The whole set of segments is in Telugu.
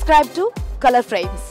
Subscribe to Color Frames.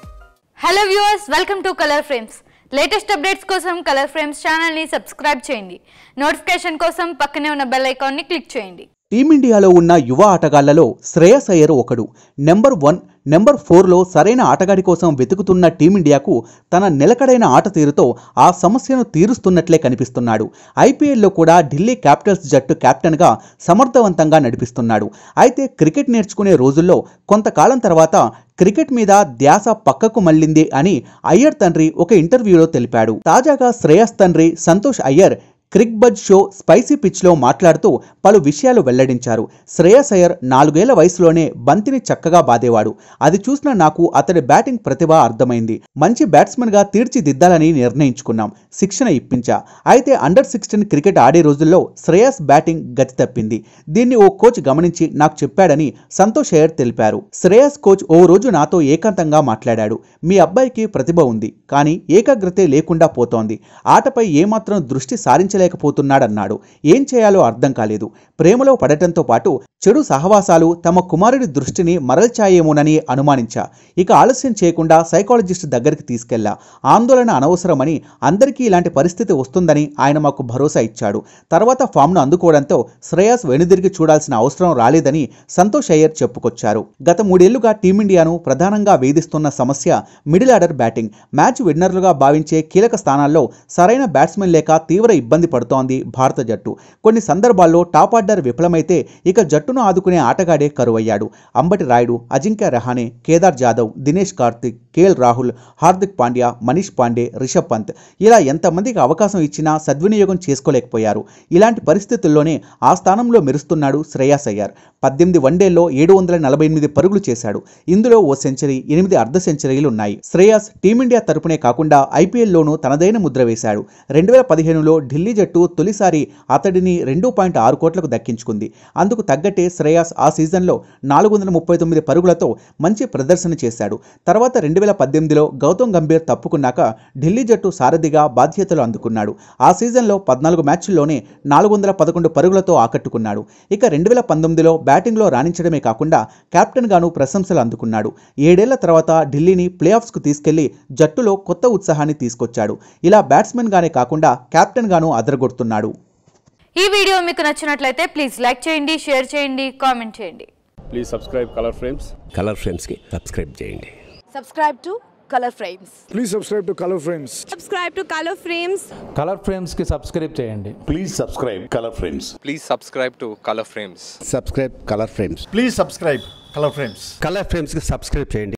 Hello viewers welcome to Color Frames latest updates కోసం కలర్ ఫ్రేమ్స్ ఛానల్ని సబ్స్క్రైబ్ చేయండి నోటిఫికేషన్ కోసం పక్కనే ఉన్న బెల్ ఐకాన్ని క్లిక్ చేయండి టీమిండియాలో ఉన్న యువ ఆటగాళ్లలో శ్రేయస్ అయ్యర్ ఒకడు నెంబర్ వన్ నెంబర్ ఫోర్లో సరైన ఆటగాడి కోసం వెతుకుతున్న టీమిండియాకు తన నిలకడైన ఆట తీరుతో ఆ సమస్యను తీరుస్తున్నట్లే కనిపిస్తున్నాడు ఐపీఎల్లో కూడా ఢిల్లీ క్యాపిటల్స్ జట్టు కెప్టెన్గా సమర్థవంతంగా నడిపిస్తున్నాడు అయితే క్రికెట్ నేర్చుకునే రోజుల్లో కొంతకాలం తర్వాత క్రికెట్ మీద ధ్యాస పక్కకు మళ్ళింది అని అయ్యర్ తండ్రి ఒక ఇంటర్వ్యూలో తెలిపాడు తాజాగా శ్రేయస్ తండ్రి Santosh Iyer Cricbuzz show spicy పిచ్లో మాట్లాడుతూ పలు విషయాలు వెల్లడించారు శ్రేయస్ అయ్యర్ నాలుగేళ్ల వయసులోనే బంతిని చక్కగా బాదేవాడు అది చూసిన నాకు అతడి బ్యాటింగ్ ప్రతిభ అర్థమైంది మంచి బ్యాట్స్మెన్గా తీర్చిదిద్దాలని నిర్ణయించుకున్నాం శిక్షణ ఇప్పించా అయితే అండర్ సిక్స్టీన్ క్రికెట్ ఆడే రోజుల్లో శ్రేయస్ బ్యాటింగ్ గతి తప్పింది దీన్ని ఓ కోచ్ గమనించి నాకు చెప్పాడని సంతోష్ అయ్యర్ తెలిపారు శ్రేయస్ కోచ్ ఓ రోజు నాతో ఏకాంతంగా మాట్లాడాడు మీ అబ్బాయికి ప్రతిభ ఉంది కానీ ఏకాగ్రతే లేకుండా పోతోంది ఆటపై ఏమాత్రం దృష్టి సారించలేకపోతున్నాడన్నాడు ఏం చేయాలో అర్థం కాలేదు ప్రేమలో పడటంతో పాటు చెడు సహవాసాలు తమ కుమారుడి దృష్టిని మరల్చాయేమోనని అనుమానించా ఇక ఆలస్యం చేయకుండా సైకాలజిస్ట్ దగ్గరికి తీసుకెళ్లా ఆందోళన అనవసరమని అందరికీ ఇలాంటి పరిస్థితి వస్తుందని ఆయన మాకు భరోసా ఇచ్చాడు తర్వాత ఫామ్ను అందుకోవడంతో శ్రేయస్ వెనుదిరిగి చూడాల్సిన అవసరం రాలేదని సంతోష్ అయ్యర్ చెప్పుకొచ్చారు గత మూడేళ్లుగా టీమిండియాను ప్రధానంగా వేధిస్తున్న సమస్య మిడిల్ ఆర్డర్ బ్యాటింగ్ మ్యాచ్ విన్నర్లుగా భావించే కీలక స్థానాల్లో సరైన బ్యాట్స్మెన్ లేక తీవ్ర ఇబ్బంది పడుతోంది భారత జట్టు కొన్ని సందర్భాల్లో టాప్ ఆర్డర్ విఫలమైతే ఇక జట్టును ఆదుకునే ఆటగాడే కరువయ్యాడు అంబటి రాయుడు అజింక్య రహానే కేదార్ జాదవ్ దినేష్ కార్తిక్ కేఎల్ రాహుల్ హార్దిక్ పాండ్యా మనీష్ పాండే రిషబ్ పంత్ ఇలా ఎంతమందికి అవకాశం ఇచ్చినా సద్వినియోగం చేసుకోలేకపోయారు ఇలాంటి పరిస్థితుల్లోనే ఆ స్థానంలో మెరుస్తున్నాడు శ్రేయాస్ అయ్యార్ పద్దెనిమిది వన్డేల్లో ఏడు వందల నలభై ఎనిమిది పరుగులు చేశాడు ఇందులో ఓ సెంచరీ ఎనిమిది అర్ధ సెంచరీలు ఉన్నాయి శ్రేయాస్ టీమిండియా తరపునే కాకుండా ఐపీఎల్లోనూ తనదైన ముద్ర వేశాడు రెండు వేల పదిహేనులో ఢిల్లీ జట్టు తొలిసారి అతడిని రెండు పాయింట్ ఆరు కోట్లకు దక్కించుకుంది అందుకు తగ్గట్టే శ్రేయాస్ ఆ సీజన్లో నాలుగు వందల ముప్పై తొమ్మిది పరుగులతో మంచి ప్రదర్శన చేశాడు తర్వాత రెండు వేల పద్దెనిమిదిలో గౌతమ్ గంభీర్ తప్పుకున్నాక ఢిల్లీ జట్టు సారథిగా బాధ్యతలు అందుకున్నాడు ఆ సీజన్లో పద్నాలుగు మ్యాచ్ల్లోనే నాలుగు వందల పదకొండు పరుగులతో ఆకట్టుకున్నాడు ఇక రెండు వేల పంతొమ్మిదిలో బ్యాటింగ్లో రాణించడమే కాకుండా కెప్టెన్గాను ప్రశంసలు అందుకున్నాడు ఏడేళ్ల తర్వాత ఢిల్లీని ప్లే ఆఫ్స్కు తీసుకెళ్లి జట్టులో కొత్త ఉత్సాహాన్ని తీసుకొచ్చాడు ఇలా బ్యాట్స్మెన్గానే కాకుండా కెప్టెన్గాను అదరగొడుతున్నాడు ఈ వీడియో మీకు నచ్చినట్లయితే ప్లీజ్ లైక్ చేయండి షేర్ చేయండి కామెంట్ చేయండి please subscribe Color Frames Color ఫ్రేమ్స్కి సబ్స్క్రైబ్ చేయండి Subscribe to Color Frames. Please subscribe to Color Frames. subscribe to Color Frames Color ఫ్రేమ్స్కి సబ్స్క్రైబ్ చేయండి Please subscribe Color Frames. Please subscribe to Color Frames. Subscribe Color Frames Please subscribe Color Frames. Color ఫ్రేమ్స్కి సబ్స్క్రైబ్ చేయండి